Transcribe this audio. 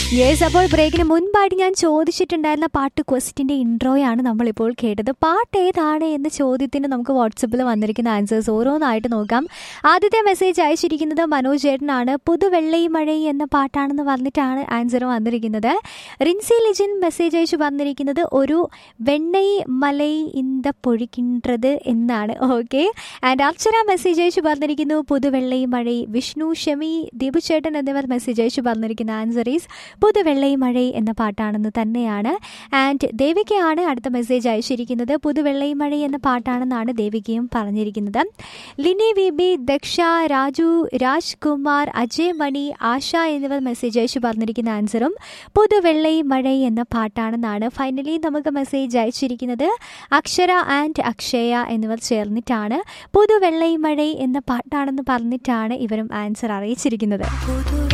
yes അപ്പോൾ ബ്രേക്കിന് മുൻപായിട്ട് ഞാൻ ചോദിച്ചിട്ടുണ്ടായിരുന്ന പാട്ട് ക്വസ്റ്റിൻ്റെ ഇൻട്രോയാണ് നമ്മളിപ്പോൾ കേട്ടത് പാട്ട് ഏതാണ് എന്ന ചോദ്യത്തിന് നമുക്ക് വാട്സപ്പിൽ വന്നിരിക്കുന്ന ആൻസേഴ്സ് ഓരോന്നായിട്ട് നോക്കാം ആദ്യത്തെ മെസ്സേജ് അയച്ചിരിക്കുന്നത് മനോജ് ചേട്ടനാണ് പുതുവെള്ളൈ മഴൈ എന്ന പാട്ടാണെന്ന് പറഞ്ഞിട്ടാണ് ആൻസർ വന്നിരിക്കുന്നത് റിൻസി ലിജിൻ മെസ്സേജ് അയച്ചു പറഞ്ഞിരിക്കുന്നത് ഒരു വെണ്ണൈ മലൈ ഇന്ത പൊഴിക്കിൻறது എന്നാണ് ഓക്കെ ആൻഡ് അർച്ചന മെസ്സേജ് അയച്ചു പറഞ്ഞിരിക്കുന്നു പുതുവെള്ളൈ മഴൈ വിഷ്ണു ഷമി ദീപു ചേട്ടൻ എന്നിവർ മെസ്സേജ് അയച്ചു പറഞ്ഞിരിക്കുന്ന ആൻസർ ഈസ് പുതുവെള്ളൈ മഴൈ എന്ന പാട്ടാണെന്ന് തന്നെയാണ് ആൻഡ് ദേവികയാണ് അടുത്ത മെസ്സേജ് അയച്ചിരിക്കുന്നത് പുതുവെള്ളൈ മഴൈ എന്ന പാട്ടാണെന്നാണ് ദേവികയും പറഞ്ഞിരിക്കുന്നത് ലിനി വി ബി ദക്ഷ രാജു രാജ്കുമാർ അജയ് മണി ആശ എന്നിവർ മെസ്സേജ് അയച്ചു പറഞ്ഞിരിക്കുന്ന ആൻസറും പുതുവെള്ളൈ മഴൈ എന്ന പാട്ടാണെന്നാണ് ഫൈനലി നമുക്ക് മെസ്സേജ് അയച്ചിരിക്കുന്നത് അക്ഷര ആൻഡ് അക്ഷയ എന്നിവർ ചേർന്നിട്ടാണ് പുതുവെള്ളൈ മഴൈ എന്ന പാട്ടാണെന്ന് പറഞ്ഞിട്ടാണ് ഇവരും ആൻസർ അറിയിച്ചിരിക്കുന്നത്